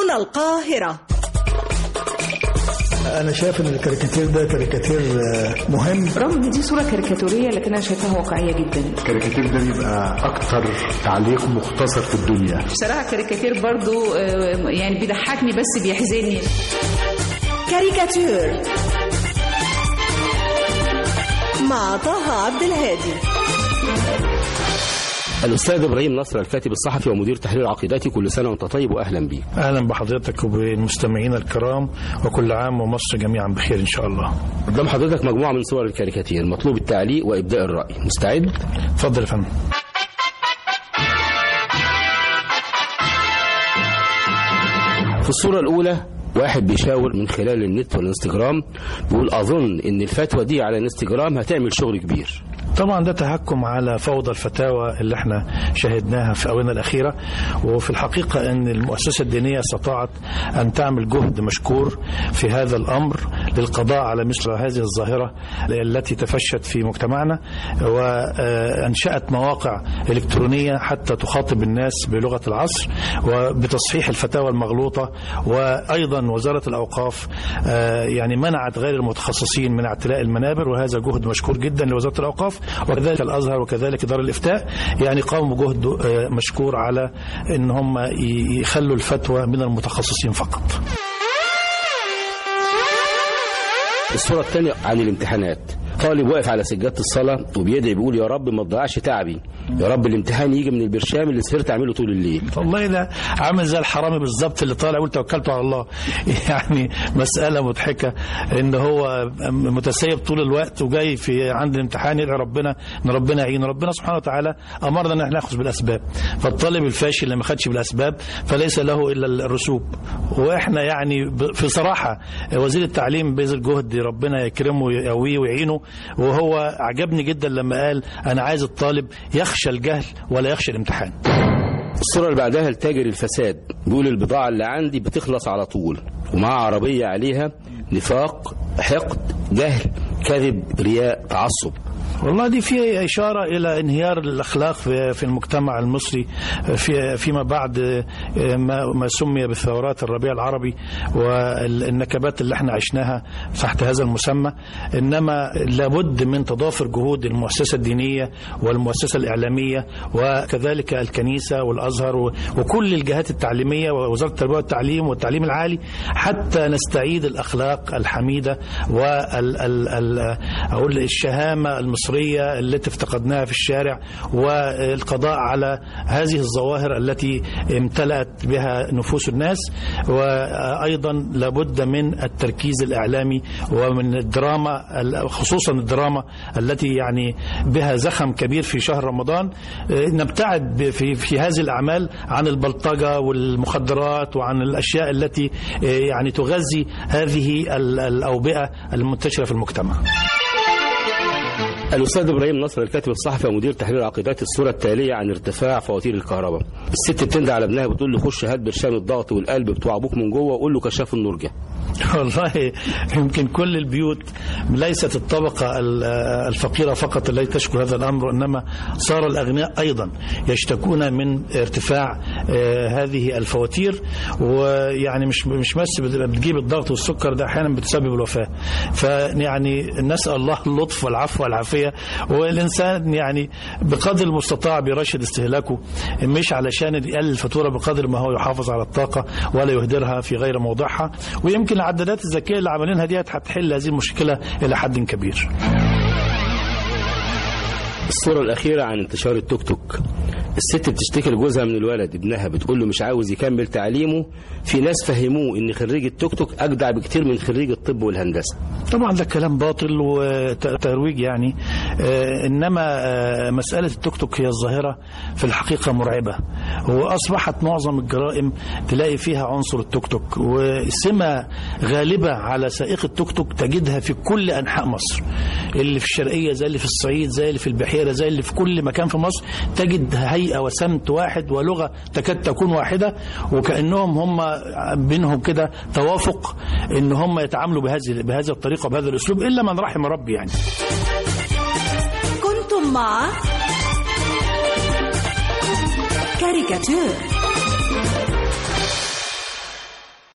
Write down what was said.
هنا القاهرة انا شايف ان الكاريكاتير ده كاريكاتير مهم رغم ان دي صوره كاريكاتوريه لكن انا شايفاها واقعيه جدا الكاريكاتير ده بيبقى اكتر تعليق مختصر في الدنيا بصراحه كاريكاتير برضو يعني بيضحكني بس بيحزنني كاريكاتير مع طه عبد الهادي الأستاذ إبراهيم نصر الكاتب الصحفي ومدير تحرير عقيدتي كل سنة وأنت طيب وأهلا بيك اهلا بحضرتك وبالمستمعين الكرام وكل عام ومصر جميعا بخير ان شاء الله قدام حضرتك مجموعة من صور الكاريكاتير مطلوب التعليق وإبداء الرأي مستعد؟ اتفضل يا فندم في الصورة الأولى واحد بيشاور من خلال النت والانستجرام بيقول أظن إن الفتوى دي على الانستجرام هتعمل شغل كبير طبعا ده تهكم على فوضى الفتاوى اللي احنا شاهدناها في اونه الاخيره وفي الحقيقه ان المؤسسه الدينيه استطاعت ان تعمل جهد مشكور في هذا الامر للقضاء على مثل هذه الظاهره التي تفشت في مجتمعنا وانشات مواقع الكترونيه حتى تخاطب الناس بلغه العصر وبتصحيح الفتاوى المغلوطه وايضا وزاره الاوقاف يعني منعت غير المتخصصين من اعتلاء المنابر وهذا جهد مشكور جدا لوزاره الاوقاف وكذلك الازهر وكذلك دار الافتاء يعني قاموا بجهد مشكور على ان هم يخلوا الفتوى من المتخصصين فقط. الصورة الثانية عن الامتحانات طالب واقف على سجادة الصلاة وبيدعي بيقول يا رب ما تضيعش تعبي يا رب الامتحان يجي من البرشام اللي سهرت اعمله طول الليل والله ده عامل زي الحرامي بالظبط اللي طالع يقول توكلت على الله يعني مسألة مضحكة ان هو متسيب طول الوقت وجاي في عند الامتحان يدعي ربنا ان ربنا يعينه ربنا سبحانه وتعالى امرنا ان احنا ناخذ بالاسباب فالطالب الفاشل اللي ما خدش بالاسباب فليس له الا الرسوب واحنا يعني في صراحة وزير التعليم بذل جهد ربنا يكرمه ويقويه ويعينه وهو عجبني جدا لما قال انا عايز الطالب يخشى الجهل ولا يخشى الامتحان الصورة اللي بعدها لتاجر الفساد بيقول البضاعة اللي عندي بتخلص على طول ومع عربية عليها نفاق حقد جهل كذب رياء تعصب والله دي فيها إشارة إلى انهيار الأخلاق في في المجتمع المصري في فيما بعد ما ما سمي بالثورات الربيع العربي والنكبات اللي احنا عشناها تحت هذا المسمى إنما لابد من تضافر جهود المؤسسة الدينية والمؤسسة الإعلامية وكذلك الكنيسة والأزهر وكل الجهات التعليمية ووزارة التربية والتعليم والتعليم العالي حتى نستعيد الأخلاق الحميدة وال أقول الشهامة المصرية التي افتقدناها في الشارع والقضاء على هذه الظواهر التي امتلأت بها نفوس الناس وأيضا لابد من التركيز الإعلامي ومن الدراما خصوصا الدراما التي يعني بها زخم كبير في شهر رمضان نبتعد في, في هذه الأعمال عن البلطجة والمخدرات وعن الأشياء التي يعني تغذي هذه الأوبئة المنتشرة في المجتمع الأستاذ إبراهيم نصر الكاتب الصحفي ومدير تحرير عقيدات الصورة التالية عن ارتفاع فواتير الكهرباء الست بتندى على ابنها بتقول له خش هات برشام الضغط والقلب بتوع أبوك من جوه وقول له كشاف النرجة والله يمكن كل البيوت ليست الطبقة الفقيرة فقط التي تشكو هذا الأمر إنما صار الأغنياء أيضا يشتكون من ارتفاع هذه الفواتير ويعني مش مش بس بتجيب الضغط والسكر ده أحيانا بتسبب الوفاة فيعني نسأل الله اللطف والعفو والعافية والإنسان يعني بقدر المستطاع بيرشد استهلاكه مش علشان يقلل الفاتورة بقدر ما هو يحافظ على الطاقة ولا يهدرها في غير موضعها ويمكن العدادات الذكيه اللي عاملينها ديت هتحل هذه المشكله الى حد كبير. الصورة الأخيرة عن انتشار التوك توك الست بتشتكي لجوزها من الولد ابنها بتقول له مش عاوز يكمل تعليمه في ناس فهموه ان خريج التوك توك اجدع بكتير من خريج الطب والهندسه طبعا ده كلام باطل وترويج يعني آه انما آه مساله التوك توك هي الظاهره في الحقيقه مرعبه واصبحت معظم الجرائم تلاقي فيها عنصر التوك توك وسمه غالبه على سائق التوك توك تجدها في كل انحاء مصر اللي في الشرقيه زي اللي في الصعيد زي اللي في البحيره زي اللي في كل مكان في مصر تجد هيئه وسمت واحد ولغه تكاد تكون واحده وكانهم هم بينهم كده توافق ان هم يتعاملوا بهذه بهذه الطريقه بهذا الاسلوب الا من رحم ربي يعني كنتم مع كاريكاتير